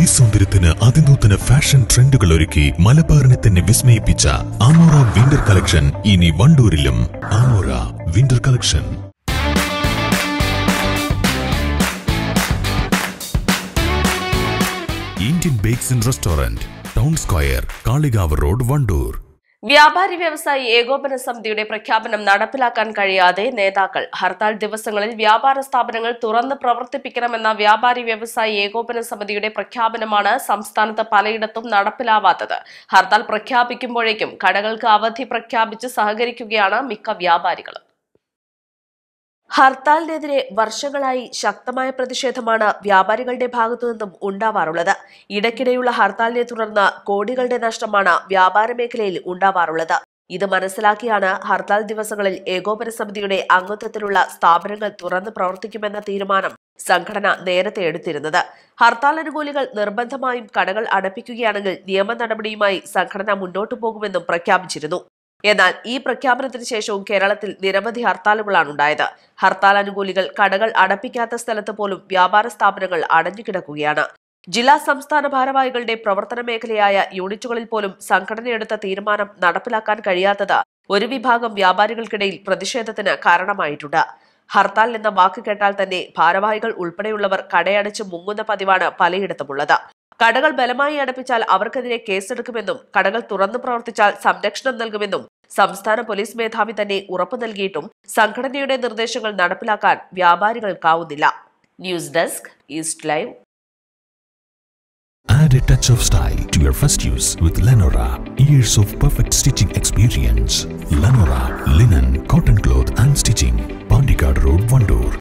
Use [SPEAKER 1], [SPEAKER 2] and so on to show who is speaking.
[SPEAKER 1] സൗന്ദര്യത്തിന് അതിനൂതന ഫാഷൻ ട്രെൻഡുകൾ ഒരുക്കി മലബാറിനെ തന്നെ വിസ്മയിപ്പിച്ച ആമോറ വിന്റർ കളക്ഷൻ ഇനി വണ്ടൂരിലും Amora winter collection Indian bakes and restaurant town square Kalikavu road Wandoor
[SPEAKER 2] വ്യാപാരി വ്യവസായി ഏകോപന സമിതിയുടെ പ്രഖ്യാപനം നടപ്പിലാക്കാൻ കഴിയാതെ നേതാക്കൾ ഹർത്താൽ ദിവസങ്ങളിൽ വ്യാപാര സ്ഥാപനങ്ങൾ തുറന്ന് പ്രവർത്തിപ്പിക്കണമെന്ന വ്യാപാരി വ്യവസായി ഏകോപന സമിതിയുടെ പ്രഖ്യാപനമാണ് സംസ്ഥാനത്ത് പലയിടത്തും നടപ്പിലാവാത്തത് ഹർത്താൽ പ്രഖ്യാപിക്കുമ്പോഴേക്കും കടകൾക്ക് അവധി പ്രഖ്യാപിച്ച് സഹകരിക്കുകയാണ് മിക്ക വ്യാപാരികളും ഹർത്താലിനെതിരെ വർഷങ്ങളായി ശക്തമായ പ്രതിഷേധമാണ് വ്യാപാരികളുടെ ഭാഗത്തു നിന്നും ഉണ്ടാവാറുള്ളത് ഇടയ്ക്കിടെയുള്ള ഹർത്താലിനെ തുടർന്ന് കോടികളുടെ നഷ്ടമാണ് വ്യാപാര മേഖലയിൽ ഉണ്ടാവാറുള്ളത് ഇത് മനസ്സിലാക്കിയാണ് ഹർത്താൽ ദിവസങ്ങളിൽ ഏകോപന സമിതിയുടെ അംഗത്വത്തിലുള്ള സ്ഥാപനങ്ങൾ തുറന്ന് പ്രവർത്തിക്കുമെന്ന തീരുമാനം സംഘടന നേരത്തെ എടുത്തിരുന്നത് ഹർത്താൽ അനുകൂലികൾ നിർബന്ധമായും കടകൾ അടപ്പിക്കുകയാണെങ്കിൽ നിയമ നടപടിയുമായി സംഘടന മുന്നോട്ടു പോകുമെന്നും പ്രഖ്യാപിച്ചിരുന്നു എന്നാൽ ഈ പ്രഖ്യാപനത്തിന് ശേഷവും കേരളത്തിൽ നിരവധി ഹർത്താലുകളാണ് ഉണ്ടായത് ഹർത്താൽ അനുകൂലികൾ കടകൾ അടപ്പിക്കാത്ത സ്ഥലത്ത് പോലും വ്യാപാര സ്ഥാപനങ്ങൾ അടഞ്ഞുകിടക്കുകയാണ് ജില്ലാ സംസ്ഥാന ഭാരവാഹികളുടെ പ്രവർത്തന മേഖലയായ യൂണിറ്റുകളിൽ പോലും സംഘടനയെടുത്ത തീരുമാനം നടപ്പിലാക്കാൻ കഴിയാത്തത് ഒരു വിഭാഗം വ്യാപാരികൾക്കിടയിൽ പ്രതിഷേധത്തിന് കാരണമായിട്ടുണ്ട് ഹർത്താൽ എന്ന വാക്ക് കേട്ടാൽ തന്നെ ഭാരവാഹികൾ ഉൾപ്പെടെയുള്ളവർ കടയടച്ച് മുങ്ങുന്ന പതിവാണ് പലയിടത്തുമുള്ളത് കടകൾ ബലമായി അടപ്പിച്ചാൽ അവർക്കെതിരെ കേസെടുക്കുമെന്നും കടകൾ തുറന്നു പ്രവർത്തിച്ചാൽ സംരക്ഷണം നൽകുമെന്നും സംസ്ഥാന പോലീസ് മേധാവി തന്നെ ഉറപ്പു നൽകിയിട്ടും സംഘടനയുടെ നിർദ്ദേശങ്ങൾ നടപ്പിലാക്കാൻ വ്യാപാരികൾക്കാവുന്നില്ല news desk east live
[SPEAKER 1] Add a touch of style to your first use with Lenora. Years of perfect stitching experience. Lenora, linen, cotton cloth and stitching. Pandikad Road, Vandoor.